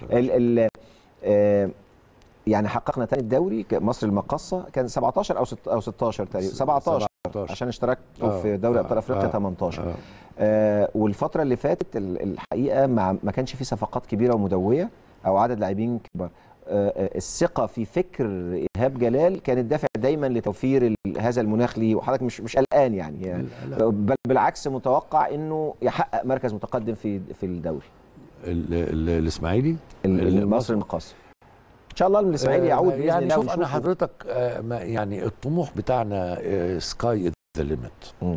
17 ال ال آه، يعني حققنا تاني الدوري ك- مصر المقصه كان 17 او ست- او 16 تقريبا 17 17. عشان اشتركتوا آه، في دوري ابطال آه، افريقيا آه، 18 آه. آه والفتره اللي فاتت ال- الحقيقه مع ما كانش في صفقات كبيره ومدويه او عدد لاعبين كبار آه آه، الثقه في فكر ايهاب جلال كانت دافع دايما لتوفير ال- هذا المناخ ليه وحضرتك مش مش قلقان يعني, يعني لا، لا. بل بالعكس متوقع انه يحقق مركز متقدم في في الدوري ال- ال- الاسماعيلي ال- ال- مصر المقاصه ان شاء الله الاسماعيلي يعود باذن يعني الله شوف انا ونشوفه. حضرتك آه، ما- يعني الطموح بتاعنا سكاي ذا ليميت مم.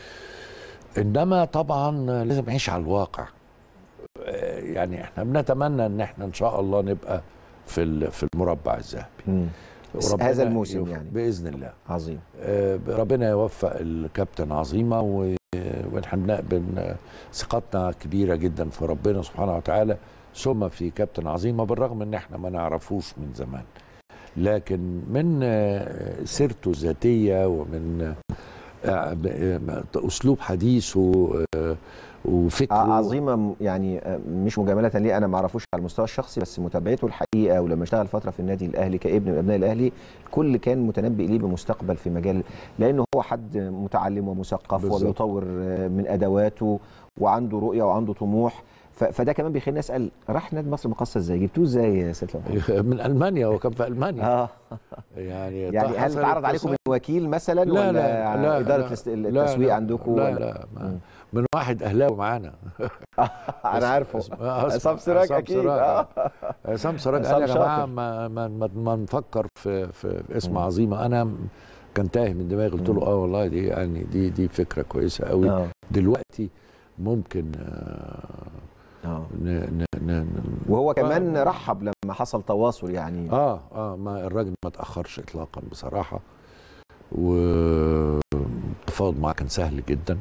انما طبعا لازم نعيش على الواقع آه، يعني احنا بنتمنى ان احنا ان شاء الله نبقى في ال- في المربع الذهبي مم. بس وربنا هذا الموسم يوفق- يعني. باذن الله عظيم آه، ربنا يوفق الكابتن عظيمه و- ونحن بن- بن- ثقتنا كبيره جدا في ربنا سبحانه وتعالى ثم في كابتن عظيمه بالرغم ان احنا ما نعرفوش من زمان لكن من آه، سيرته الذاتيه ومن آه، ب- آه، اسلوب حديثه آه، وفكره عظيمه م- يعني آه، مش مجامله ليه انا ما اعرفوش على المستوى الشخصي بس متابعته الحقيقه ولما اشتغل فتره في النادي الاهلي كابن من ابناء الاهلي الكل كان متنبئ ليه بمستقبل في مجال لانه هو حد متعلم ومثقف بالظبط. وبيطور آه، من ادواته وعنده رؤيه وعنده طموح ف- فده كمان بيخليني اسال راح نادي مصر المقاصه ازاي جبتوه ازاي يا سيد لو من المانيا هو كان في المانيا اه يعني يعني هل حصل اتعرض عليكم من اتصال- وكيل مثلا لا ولا لا لا اداره لا الاست- لا التسويق لا عندكم لا ولا لا ما- مم. من واحد اهلاوي معانا انا عارفه اسم- عصام سراج عصام اكيد سراج. آه. عصام سراج عصام قال يا جماعه شاطر. ما, ما, ما, ما نفكر في, في اسم مم. عظيمه انا م- كان تايه من دماغي قلت له مم. اه والله دي يعني دي دي فكره كويسه قوي اه دلوقتي ممكن آه، اه ن ن ن ن- وهو كمان آه. رحب لما حصل تواصل يعني اه اه ما الراجل ما تاخرش اطلاقا بصراحه والتفاوض معاه كان سهل جدا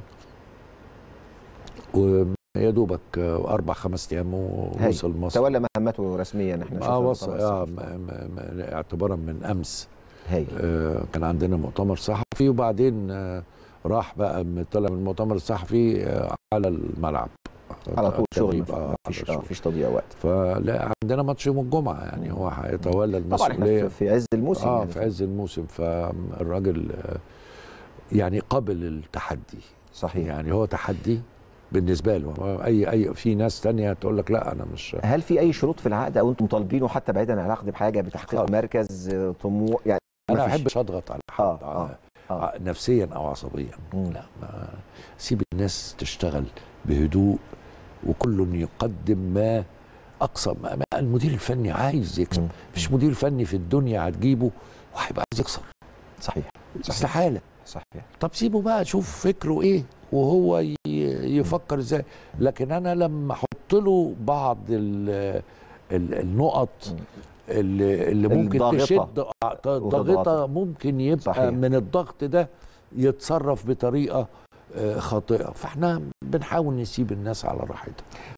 ويا دوبك آه، اربع خمس ايام ووصل مصر تولى مهمته رسميا احنا اه وصل طبعاً اه الصحفي. ما ما ما اعتبارا من امس هايل آه كان عندنا مؤتمر صحفي وبعدين آه راح بقى من- طلع من المؤتمر الصحفي آه على الملعب على طول شغل تدريب، ما آه فيش على اه شغل. فيش تضييع وقت فلا عندنا ماتش يوم الجمعه يعني هو هيتولى طبعا احنا المسؤوليه في- في عز الموسم اه يعني في عز الموسم فالراجل آه، يعني قبل التحدي صحيح يعني هو تحدي بالنسبه له هو اي اي في ناس تانية تقول لك لا انا مش هل في اي شروط في العقد او انتم طالبينه حتى بعيدا عن العقد بحاجه بتحقيق خالص. مركز آه، طموح يعني انا ما مفيش. بحبش اضغط على حد آه، آه آه، آه نفسيا او عصبيا مم. لا ما سيب الناس تشتغل بهدوء وكل يقدم ما اقصى ما ما المدير الفني عايز يكسب مم. مفيش مدير فني في الدنيا هتجيبه وهيبقى عايز يخسر صحيح صحيح استحاله صحيح طب سيبه بقى شوف فكره ايه وهو ي- يفكر ازاي لكن انا لما احط له بعض ال ال النقط مم. اللي, اللي ممكن الضاغطة. تشد آه، ضاغطه ممكن يبقى صحيح. من الضغط ده يتصرف بطريقه آه، خاطئه فاحنا بنحاول نسيب الناس على راحتها